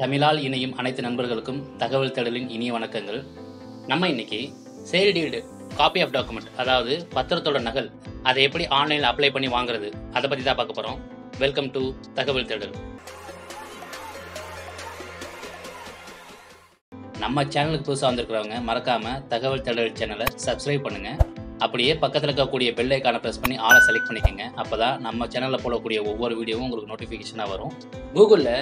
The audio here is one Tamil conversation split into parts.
தமிழால் இணையும் அனைத்து நண்பர்களுக்கும் தகவல் தேடலின் இனிய வணக்கங்கள் நம்ம இன்னைக்கு சேல் டீல்டு காப்பி ஆஃப் டாக்குமெண்ட் அதாவது பத்திரத்தோட நகல் அதை எப்படி ஆன்லைனில் அப்ளை பண்ணி வாங்குறது அதை பற்றி தான் பார்க்க போகிறோம் வெல்கம் டு தகவல் தேடல் நம்ம சேனலுக்கு புதுசாக வந்திருக்கிறவங்க மறக்காம தகவல் தேடல் சேனலை சப்ஸ்கிரைப் பண்ணுங்க அப்படியே பக்கத்தில் இருக்கக்கூடிய பெல் ஐக்கானை ப்ரெஸ் பண்ணி ஆளை செலக்ட் பண்ணிக்கோங்க அப்போ தான் நம்ம சேனலில் போடக்கூடிய ஒவ்வொரு வீடியோவும் உங்களுக்கு நோட்டிஃபிகேஷனாக வரும் கூகுளில்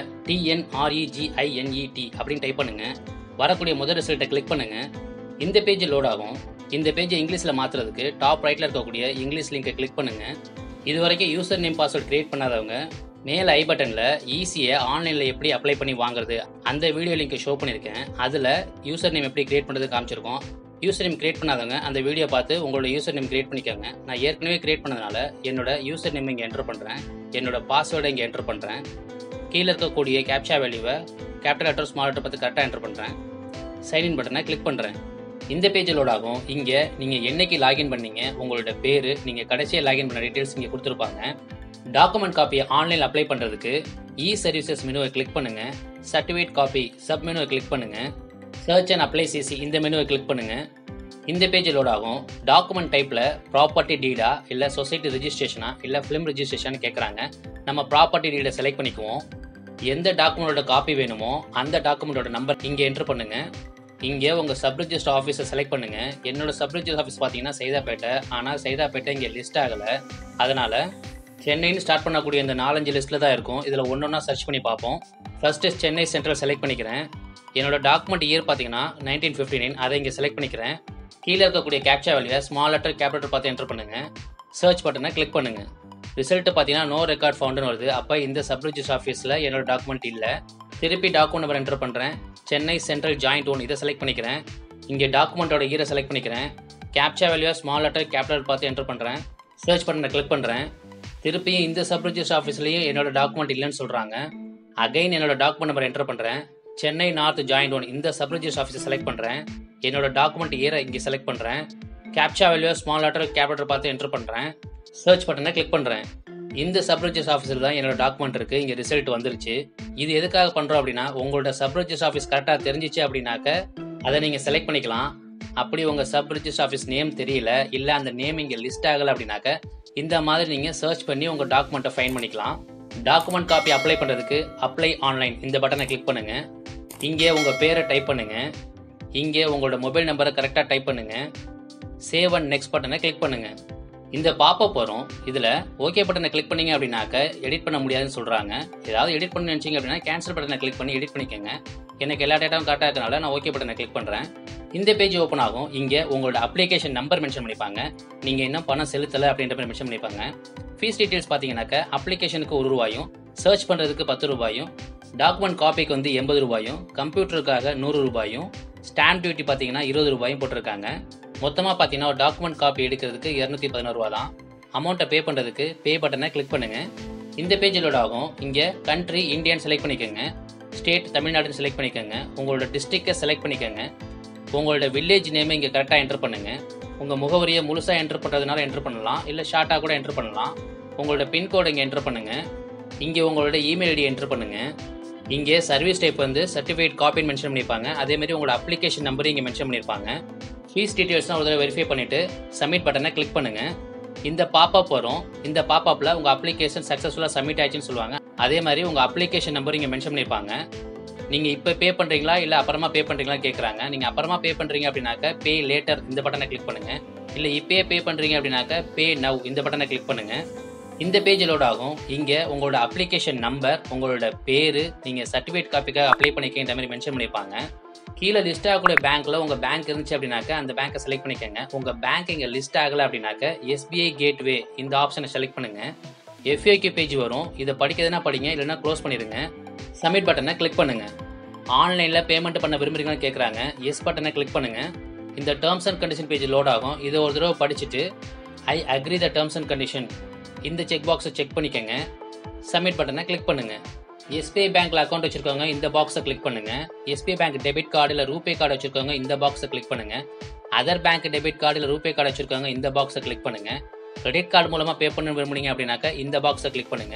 டிஎன்ஆர்இஜிஐஎன்இடி அப்படின்னு டைப் பண்ணுங்க வரக்கூடிய முதல் ரிசல்ட்டை கிளிக் பண்ணுங்க இந்த பேஜ் லோட் ஆகும் இந்த பேஜை இங்கிலீஷில் மாற்றுறதுக்கு டாப் ரைட்டில் இருக்கக்கூடிய இங்கிலீஷ் லிங்கை கிளிக் பண்ணுங்க இது வரைக்கும் யூசர் நேம் பாஸ்வேர்ட் கிரியேட் பண்ணாதவங்க மேலே ஐ பட்டனில் ஈஸியை ஆன்லைனில் எப்படி அப்ளை பண்ணி வாங்குறது அந்த வீடியோ லிங்கை ஷோ பண்ணியிருக்கேன் அதில் யூசர் நேம் எப்படி கிரியேட் பண்ணுறது காமிச்சிருக்கோம் யூசர் நேம் கிரியேட் பண்ணாதவங்க அந்த வீடியோ பார்த்து உங்களோட யூசர் நேம் கிரியேட் பண்ணிக்கோங்க நான் ஏற்கனவே கிரியேட் பண்ணதுனால என்னோட யூசர் நேம் இங்கே என்டர் பண்ணுறேன் என்னோட பாஸ்வேர்டை இங்கே என்டர் பண்ணுறேன் கீழே இருக்கக்கூடிய கேப்சா வேல்யூவை கேபிட்டல் லெட்டர் ஸ்மால் லெட்டர் பார்த்து கரெக்டாக என்டர் பண்ணுறேன் சைன்இன் பட்டனை கிளிக் பண்ணுறேன் இந்த பேஜ் லோட் ஆகும் இங்கே நீங்கள் என்னைக்கு லாகின் பண்ணீங்க உங்களோட பேர் நீங்கள் கடைசியாக லாகின் பண்ண டீட்டெயில்ஸ் இங்கே கொடுத்துருப்பாங்க டாக்குமெண்ட் காப்பியை ஆன்லைன் அப்ளை பண்ணுறதுக்கு இ சர்வீசஸ் மெனுவை கிளிக் பண்ணுங்கள் சர்டிஃபிகேட் காப்பி சப் மெனுவை கிளிக் பண்ணுங்கள் சர்ச் அண்ட் அப்ளை சிசி இந்த மெனுவை கிளிக் பண்ணுங்கள் இந்த பேஜ் லோட் ஆகும் டாக்குமெண்ட் டைப்பில் ப்ராப்பர்ட்டி டீடா இல்லை சொசைட்டி ரிஜிஸ்ட்ரேஷனா இல்லை ஃபிலிம் ரிஜிஸ்ட்ரேஷன் கேட்குறாங்க நம்ம ப்ராப்பர்ட்டி டீடை செலக்ட் பண்ணிக்குவோம் எந்த டாக்குமெண்ட்டோட காப்பி வேணுமோ அந்த டாக்குமெண்ட்டோட நம்பர் இங்கே என்ட்ரு பண்ணுங்க இங்கே உங்கள் சப் ரிஜிஸ்டர் ஆஃபீஸை செலக்ட் பண்ணுங்க என்னோட சப் ரிஜிஸ்டர் ஆஃபீஸ் பார்த்தீங்கன்னா சைதாப்பேட்டை ஆனால் சைதாப்பேட்டை இங்கே லிஸ்ட் ஆகலை அதனால் சென்னைன்னு ஸ்டார்ட் பண்ணக்கூடிய இந்த நாலஞ்சு லிஸ்ட்டில் தான் இருக்கும் இதில் ஒன்று ஒன்றா சர்ச் பண்ணி பார்ப்போம் ஃபஸ்ட்டு சென்னை சென்ட்ரல் செலக்ட் பண்ணிக்கிறேன் என்னோட டாக்குமெண்ட் இயர் பார்த்தீங்கன்னா நைன்டீன் ஃபிஃப்டி நைன் அதை இங்கே செலக்ட் பண்ணிக்கிறேன் கீழே இருக்கக்கூடிய கேப்சா வேல்யூவை ஸ்மால் லெட்டர் கேபிட்டல் பார்த்து என்டர் பண்ணுங்க சர்ச் பட்டனை கிளிக் பண்ணுங்க ரிசல்ட் பார்த்தீங்கன்னா நோ ரெக்கார்ட் ஃபவுண்டுன்னு வருது அப்போ இந்த சப் ரிஜிஸ்டர் ஆஃபீஸில் என்னோட டாக்குமெண்ட் இல்லை திருப்பி டாக்குமெண்ட் நம்பர் என்டர் பண்ணுறேன் சென்னை சென்ட்ரல் ஜாயிண்ட் ஒன் இதை செலக்ட் பண்ணிக்கிறேன் இங்கே டாக்குமெண்ட்டோட ஈரை செலக்ட் பண்ணிக்கிறேன் கேப்சா வேல்யூவை ஸ்மால் லெட்டர் கேபிட்டல் பார்த்து என்டர் பண்ணுறேன் சர்ச் பட்டனை கிளிக் பண்ணுறேன் திருப்பியும் இந்த சப் ரிஜிஸ்டர் ஆஃபீஸ்லேயும் என்னோட டாக்குமெண்ட் இல்லைன்னு சொல்கிறாங்க அகைன் என்னோட டாக்குமெண்ட் நம்பர் என்டர் பண்ணுறேன் சென்னை நார்த் ஜாயிண்ட் ஒன் இந்த சப் ரிஜிஸ்டர் ஆஃபீஸை செலக்ட் பண்ணுறேன் என்னோட டாக்குமெண்ட் இயரை இங்கே செலக்ட் பண்ணுறேன் captcha value small letter capital பார்த்து என்டர் பண்ணுறேன் சர்ச் பட்டனை கிளிக் பண்ணுறேன் இந்த சப் ரிஜிஸ்டர் ஆஃபீஸில் தான் என்னோட டாக்குமெண்ட் இருக்குது இங்கே ரிசல்ட் வந்துருச்சு இது எதுக்காக பண்ணுறோம் அப்படின்னா உங்களோட சப் ரிஜிஸ்டர் ஆஃபீஸ் கரெக்டாக தெரிஞ்சிச்சு அப்படின்னாக்க அதை நீங்கள் செலக்ட் பண்ணிக்கலாம் அப்படி உங்கள் சப் ரிஜிஸ்டர் ஆஃபீஸ் நேம் தெரியல இல்லை அந்த நேம் இங்கே லிஸ்ட் ஆகலை அப்படின்னாக்க இந்த மாதிரி நீங்கள் சர்ச் பண்ணி உங்கள் டாக்குமெண்ட்டை ஃபைன் பண்ணிக்கலாம் டாக்குமெண்ட் காப்பி அப்ளை பண்ணுறதுக்கு அப்ளை ஆன்லைன் இந்த பட்டனை கிளிக் பண்ணுங்கள் இங்கே உங்கள் பேரை டைப் பண்ணுங்கள் இங்கே உங்களோட மொபைல் நம்பரை கரெக்டாக டைப் பண்ணுங்கள் சேவ் அண்ட் நெக்ஸ்ட் பட்டனை கிளிக் பண்ணுங்கள் இந்த பாப்பப் வரும் இதில் ஓகே பட்டனை கிளிக் பண்ணீங்க அப்படின்னாக்க எடிட் பண்ண முடியாதுன்னு சொல்கிறாங்க ஏதாவது எடிட் பண்ண நினச்சிங்க அப்படின்னா கேன்சல் பட்டனை கிளிக் பண்ணி எடிட் பண்ணிக்கோங்க எனக்கு எல்லா டேட்டாவும் கரெக்டாக இருக்கனால நான் ஓகே பட்டனை கிளிக் பண்ணுறேன் இந்த பேஜ் ஓப்பன் ஆகும் இங்கே உங்களோட அப்ளிகேஷன் நம்பர் மென்ஷன் பண்ணிப்பாங்க நீங்கள் இன்னும் பணம் செலுத்தலை அப்படின்ற மாதிரி மென்ஷன் பண்ணிப்பாங்க ஃபீஸ் டீட்டெயில்ஸ் பார்த்தீங்கன்னாக்க அப்ளிகேஷனுக்கு ஒரு ரூபாயும் சர்ச் பண்ணுறதுக்கு பத்து ரூபாயும் டாக்குமெண்ட் காப்பிக்கு வந்து எண்பது ரூபாயும் கம்ப்யூட்டருக்காக நூறு ரூபாயும் ஸ்டாம்ப் டியூட்டி பார்த்தீங்கன்னா இருபது ரூபாயும் போட்டிருக்காங்க மொத்தமாக பார்த்தீங்கன்னா ஒரு டாக்குமெண்ட் காப்பி எடுக்கிறதுக்கு இரநூத்தி பதினோரு ரூபா தான் அமௌண்ட்டை பே பண்ணுறதுக்கு பே பட்டனை கிளிக் பண்ணுங்கள் இந்த பேஜ் லோட் ஆகும் இங்கே கண்ட்ரி இந்தியான்னு செலக்ட் பண்ணிக்கோங்க ஸ்டேட் தமிழ்நாடுன்னு செலக்ட் பண்ணிக்கோங்க உங்களோட டிஸ்ட்ரிக்டை செலக்ட் பண்ணிக்கோங்க உங்களோட வில்லேஜ் நேமை இங்கே கரெக்டாக என்டர் பண்ணுங்கள் உங்கள் முகவரியை முழுசாக என்டர் பண்ணுறதுனால என்டர் பண்ணலாம் இல்லை ஷார்ட்டாக கூட என்டர் பண்ணலாம் உங்களோட பின்கோடு இங்கே என்டர் பண்ணுங்கள் இங்கே உங்களோட இமெயில் ஐடி என்டர் பண்ணுங்கள் இங்கே சர்வீஸ் டைப் வந்து சர்டிஃபிகேட் காப்பின்னு மென்ஷன் பண்ணியிருப்பாங்க அதேமாதிரி உங்களோட அப்ளிகேஷன் நம்பரும் இங்கே மென்ஷன் பண்ணியிருப்பாங்க ஃபீஸ் டீட்டெயில்ஸ்லாம் ஒரு தடவை வெரிஃபை பண்ணிவிட்டு சப்மிட் பட்டனை கிளிக் பண்ணுங்கள் இந்த பாப்பப் வரும் இந்த பாப்பப்பில் உங்கள் அப்ளிகேஷன் சக்ஸஸ்ஃபுல்லாக சப்மிட் ஆயிடுச்சுன்னு சொல்லுவாங்க அதே மாதிரி உங்கள் அப்ளிகேஷன் நம்பர் இங்கே மென்ஷன் பண்ணியிருப்பாங்க நீங்கள் இப்போ பே பண்ணுறீங்களா இல்லை அப்புறமா பே பண்ணுறீங்களா கேட்குறாங்க நீங்கள் அப்புறமா பே பண்ணுறீங்க அப்படின்னாக்க பே லேட்டர் இந்த பட்டனை கிளிக் பண்ணுங்கள் இல்லை இப்போயே பே பண்ணுறீங்க அப்படின்னாக்க பே நவ் இந்த பட்டனை கிளிக் பண்ணுங்கள் இந்த பேஜ் லோட் ஆகும் இங்கே உங்களோட அப்ளிகேஷன் நம்பர் உங்களோட பேர் நீங்கள் சர்டிஃபிகேட் காப்பிக்காக அப்ளை பண்ணிக்கின்ற மாதிரி மென்ஷன் பண்ணியிருப்பாங்க கீழே லிஸ்ட் ஆகக்கூடிய பேங்க்கில் உங்கள் பேங்க் இருந்துச்சு அப்படின்னாக்க அந்த பேங்க்கை செலக்ட் பண்ணிக்கோங்க உங்கள் பேங்க் இங்கே லிஸ்ட் ஆகலை அப்படின்னாக்க எஸ்பிஐ கேட்வே இந்த ஆப்ஷனை செலக்ட் பண்ணுங்கள் எஃப்ஏக்யூ பேஜ் வரும் இதை படிக்கிறதுனா படிங்க இல்லைன்னா க்ளோஸ் பண்ணிடுங்க சப்மிட் பட்டனை கிளிக் பண்ணுங்கள் ஆன்லைனில் பேமெண்ட் பண்ண விரும்புறீங்கன்னு கேட்குறாங்க எஸ் பட்டனை கிளிக் பண்ணுங்கள் இந்த terms and condition page load ஆகும் இதை ஒரு தடவை படிச்சுட்டு I agree the terms and condition இந்த செக் பாக்ஸை செக் பண்ணிக்கோங்க சப்மிட் பட்டனை கிளிக் பண்ணுங்கள் எஸ்பிஐ பேங்க்கில் அக்கௌண்ட் வச்சுருக்கவங்க இந்த பாக்ஸை கிளிக் பண்ணுங்கள் எஸ்பிஐ பேங்க் டெபிட் கார்டு இல்லை ரூபே கார்டு வச்சுருக்கவங்க இந்த பாக்ஸை கிளிக் பண்ணுங்கள் அதர் பேங்க் டெபிட் கார்டு இல்லை ரூபே கார்டு வச்சுருக்கவங்க இந்த பாக்ஸை கிளிக் பண்ணுங்கள் கிரெடிட் கார்டு மூலமாக பே பண்ண விரும்புனீங்க அப்படின்னாக்கா இந்த பாக்ஸை கிளிக் பண்ணுங்கள்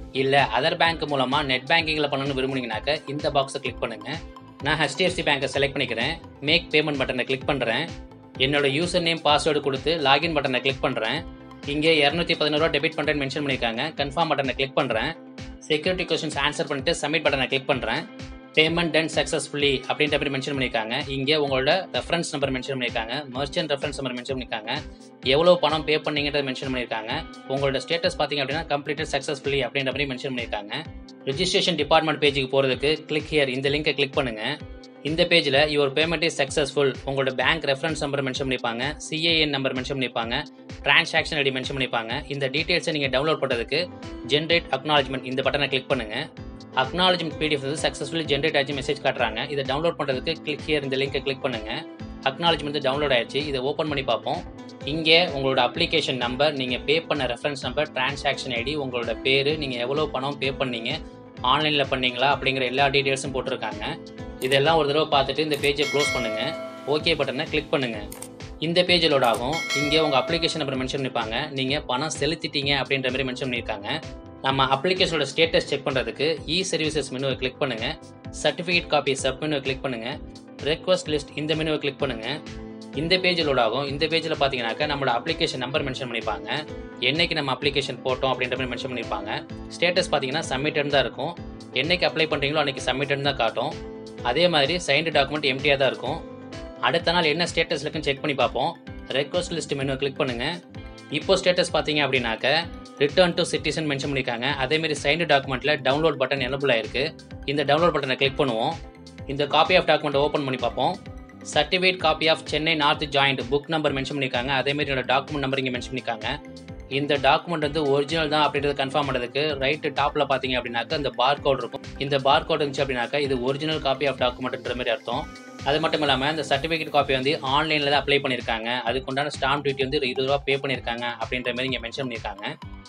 இல்லை அதர் பேங்க் மூலமாக நெட் பேங்கிங்கில் பண்ணணும்னு விரும்புனீங்கனாக்க இந்த பாக்ஸை கிளிக் பண்ணுங்கள் நான் ஹெச்டிஎஃப்சி பேங்க்கை செலக்ட் பண்ணிக்கிறேன் மேக் பேமெண்ட் பட்டனை கிளிக் பண்ணுறேன் என்னோட யூசர் நேம் பாஸ்வேர்டு கொடுத்து லாகின் பட்டனை கிளிக் பண்ணுறேன் இங்கே இரநூத்தி பதினோருவா டெபிட் பண்ணுறேன்னு மென்ஷன் பண்ணியிருக்காங்க கன்ஃபார்ம் பட்டனை கிளிக் பண்ணுறேன் செக்யூரிட்டி கொஸ்டின்ஸ் ஆன்சர் பண்ணிட்டு சப்மிட் பட்டனை கிளிக் பண்ணுறேன் பேமெண்ட் டன் சக்ஸஸ்ஃபுல்லி அப்படின்ற மாதிரி மென்ஷன் பண்ணியிருக்காங்க இங்கே உங்களோட ரெஃபரன்ஸ் நம்பர் மென்ஷன் பண்ணியிருக்காங்க மர்ச்சன்ட் ரெஃபரன்ஸ் நம்பர் மென்ஷன் பண்ணியிருக்காங்க எவ்வளோ பணம் பே பண்ணீங்கன்றத மென்ஷன் பண்ணியிருக்காங்க உங்களோட ஸ்டேட்டஸ் பார்த்தீங்க அப்படின்னா கம்ப்ளீட்டட் சக்ஸஸ்ஃபுல்லி அப்படின்ற மாதிரி மென்ஷன் பண்ணியிருக்காங்க ரிஜிஸ்ட்ரேஷன் டிபார்ட்மெண்ட் பேஜுக்கு போகிறதுக்கு கிளிக் ஹியர் இந்த லிங்கை கிளிக் பண்ணுங்கள் இந்த பேஜில் யுவர் பேமெண்ட் இஸ் சக்ஸஸ்ஃபுல் உங்களோட பேங்க் ரெஃபரன்ஸ் நம்பர் மென்ஷன் பண்ணியிருப்பாங்க சிஏஎன் நம்பர் மென்ஷன் பண்ணியிருப்பாங்க டிரான்சாக்ஷன் ஐடி மென்ஷன் பண்ணியிருப்பாங்க இந்த டீட்டெயில்ஸை நீங்கள் டவுன்லோட் பண்ணுறதுக்கு ஜென்ரேட் அக்னாலஜ்மெண்ட் இந்த பட்டனை கிளிக் பண்ணுங்கள் அக்னாலஜ்மெண்ட் பிடிஎஃப் வந்து சக்ஸஸ்ஃபுல்லி ஜென்ரேட் ஆச்சு மெசேஜ் காட்டுறாங்க இதை டவுன்லோட் பண்ணுறதுக்கு கிளிக் ஹியர் இந்த லிங்கை கிளிக் பண்ணுங்கள் அக்னாலஜ்மெண்ட் டவுன்லோட் ஆயிடுச்சு இதை ஓப்பன் பண்ணி பார்ப்போம் இங்கே உங்களோட அப்ளிகேஷன் நம்பர் நீங்கள் பே பண்ண ரெஃபரன்ஸ் நம்பர் டிரான்சாக்ஷன் ஐடி உங்களோட பேர் நீங்கள் எவ்வளோ பணம் பே பண்ணீங்க ஆன்லைனில் பண்ணீங்களா அப்படிங்கிற எல்லா டீட்டெயில்ஸும் போட்டிருக்காங்க இதெல்லாம் ஒரு தடவை பார்த்துட்டு இந்த பேஜை க்ளோஸ் பண்ணுங்கள் ஓகே பட்டனை கிளிக் பண்ணுங்கள் இந்த பேஜ் லோட் ஆகும் இங்கே உங்கள் அப்ளிகேஷன் நம்பர் மென்ஷன் பண்ணிப்பாங்க நீங்கள் பணம் செலுத்திட்டீங்க அப்படின்ற மாதிரி மென்ஷன் பண்ணியிருக்காங்க நம்ம அப்ளிகேஷனோட ஸ்டேட்டஸ் செக் பண்ணுறதுக்கு இ சர்வீசஸ் மெனுவை கிளிக் பண்ணுங்கள் சர்டிஃபிகேட் காப்பி சப் மெனுவை கிளிக் பண்ணுங்கள் ரெக்வஸ்ட் லிஸ்ட் இந்த மெனுவை கிளிக் பண்ணுங்கள் இந்த பேஜ் லோட் ஆகும் இந்த பேஜில் பார்த்தீங்கன்னாக்கா நம்மளோட அப்ளிகேஷன் நம்பர் மென்ஷன் பண்ணியிருப்பாங்க என்னைக்கு நம்ம அப்ளிகேஷன் போட்டோம் அப்படின்ற மாதிரி மென்ஷன் பண்ணியிருப்பாங்க ஸ்டேட்டஸ் பார்த்தீங்கன்னா சப்மிட்டட் தான் இருக்கும் என்னைக்கு அப்ளை பண்ணுறீங்களோ அன்றைக்கி சப்மிட்டட் தான் காட்டும் அதே மாதிரி சைன்டு டாக்குமெண்ட் எம்டியாக தான் இருக்கும் அடுத்த நாள் என்ன ஸ்டேட்டஸ் இருக்குன்னு செக் பண்ணி பார்ப்போம் ரெக்வஸ்ட் லிஸ்ட் மெனுவை கிளிக் பண்ணுங்கள் இப்போ ஸ்டேட்டஸ் பார்த்தீங்க அப்படின்னாக்க ரிட்டர்ன் டு சிட்டிசன் மென்ஷன் பண்ணியிருக்காங்க அதேமாரி சைன்டு டாக்குமெண்ட்டில் டவுன்லோட் பட்டன் எனபிள் ஆயிருக்கு இந்த டவுன்லோட் பட்டனை கிளிக் பண்ணுவோம் இந்த காப்பி ஆஃப் டாக்குமெண்ட்டை ஓப்பன் பண்ணி பார்ப்போம் certificate copy of Chennai north joint book number mention பண்ணியிருக்காங்க அதேமாரி என்னோட டாக்குமெண்ட் நம்பர் இங்கே மென்ஷன் பண்ணியிருக்காங்க இந்த டாக்குமெண்ட் வந்து ஒரிஜினல் தான் அப்படின்றது கன்ஃபார்ம் பண்ணுறதுக்கு ரைட்டு டாப்பில் பார்த்தீங்க அப்படின்னாக்கா இந்த பார் கோட் இருக்கும் இந்த பார் கோட் இருந்துச்சு அப்படின்னாக்கா இது ஒரிஜினல் காப்பி ஆஃப் டாக்குமெண்ட்ன்ற மாதிரி அர்த்தம் அது மட்டும் இல்லாமல் இந்த சர்டிஃபிகேட் காப்பி வந்து ஆன்லைனில் தான் அப்ளை பண்ணியிருக்காங்க அதுக்கு உண்டான ஸ்டாம்ப் டியூட்டி வந்து இருபது ரூபா பே பண்ணியிருக்காங்க அப்படின்ற மாதிரி இங்கே மென்ஷன் பண்ணியிருக்காங்க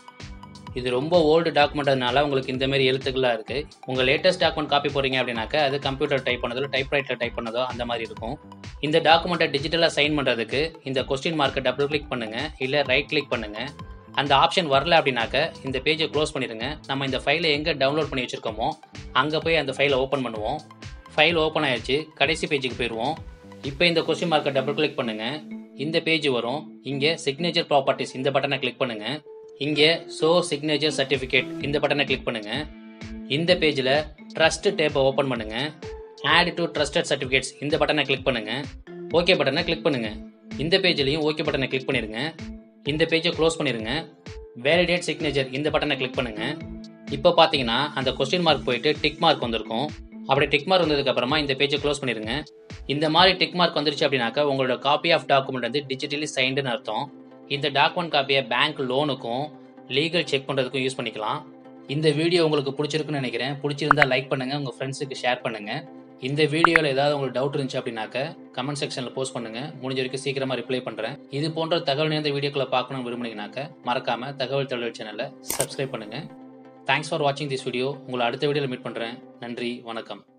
இது ரொம்ப ஓல்டு டாக்குமெண்ட்னால உங்களுக்கு இந்த மாதிரி எழுத்துக்களாக இருக்குது உங்கள் லேட்டஸ்ட் டாக்குமெண்ட் காப்பி போகிறீங்க அப்படின்னாக்கா அது கம்ப்யூட்டர் டைப் பண்ணதோ டைப் ரைட்டில் டைப் பண்ணதோ அந்த மாதிரி இருக்கும் இந்த டாக்குமெண்ட்டை டிஜிட்டலாக சைன் பண்ணுறதுக்கு இந்த கொஸ்டின் மார்க்கை டபுள் கிளிக் பண்ணுங்கள் இல்லை ரைட் கிளிக் பண்ணுங்கள் அந்த ஆப்ஷன் வரல அப்படின்னாக்க இந்த பேஜை க்ளோஸ் பண்ணிடுங்க நம்ம இந்த ஃபைலை எங்கே டவுன்லோட் பண்ணி வச்சுருக்கோமோ அங்கே போய் அந்த ஃபைலை ஓப்பன் பண்ணுவோம் ஃபைல் ஓப்பன் ஆயிடுச்சு கடைசி பேஜுக்கு போயிடுவோம் இப்போ இந்த கொஸ்டின் மார்க்கை டபுள் கிளிக் பண்ணுங்கள் இந்த பேஜ் வரும் இங்கே சிக்னேச்சர் ப்ராப்பர்ட்டிஸ் இந்த பட்டனை கிளிக் பண்ணுங்கள் இங்கே ஷோ சிக்னேச்சர் சர்டிஃபிகேட் இந்த பட்டனை கிளிக் பண்ணுங்கள் இந்த பேஜில் ட்ரஸ்ட் டேப்பை ஓப்பன் பண்ணுங்கள் ஆட் டு ட்ரஸ்டட் சர்டிஃபிகேட்ஸ் இந்த பட்டனை கிளிக் பண்ணுங்கள் ஓகே பட்டனை கிளிக் பண்ணுங்கள் இந்த பேஜ்லையும் ஓகே பட்டனை கிளிக் பண்ணிடுங்க இந்த பேஜை க்ளோஸ் பண்ணிடுங்க வேலிடேட் சிக்னேச்சர் இந்த பட்டனை கிளிக் பண்ணுங்கள் இப்போ பார்த்தீங்கன்னா அந்த கொஸ்டின் மார்க் போயிட்டு டிக் மார்க் வந்திருக்கும் அப்படி டிக் மார்க் வந்ததுக்கு அப்புறமா இந்த பேஜை க்ளோஸ் பண்ணிடுங்க இந்த மாதிரி டிக் மார்க் வந்துருச்சு அப்படின்னாக்கா உங்களோட காப்பி ஆஃப் டாக்குமெண்ட் வந்து டிஜிட்டலி சைன்டுன்னு அர்த்தம் இந்த டாக்குமெண்ட் காப்பியை பேங்க் லோனுக்கும் லீகல் செக் பண்ணுறதுக்கும் யூஸ் பண்ணிக்கலாம் இந்த வீடியோ உங்களுக்கு பிடிச்சிருக்குன்னு நினைக்கிறேன் பிடிச்சிருந்தா லைக் பண்ணுங்கள் உங்கள் ஃப்ரெண்ட்ஸுக்கு ஷேர் பண்ணுங்கள் இந்த வீடியோவில் ஏதாவது உங்களுக்கு டவுட் இருந்துச்சு அப்படின்னாக்க கமெண்ட் செக்ஷனில் போஸ்ட் பண்ணுங்கள் முடிஞ்ச வரைக்கும் சீக்கிரமாக ரிப்ளை பண்ணுறேன் இது போன்ற தகவல் நேர்ந்த வீடியோக்களை பார்க்கணும்னு விரும்புனீங்கனாக்க மறக்காமல் தகவல் தகவல் சேனலை சப்ஸ்கிரைப் பண்ணுங்கள் தேங்க்ஸ் ஃபார் வாட்சிங் திஸ் வீடியோ உங்களை அடுத்த வீடியோவில் மீட் பண்ணுறேன் நன்றி வணக்கம்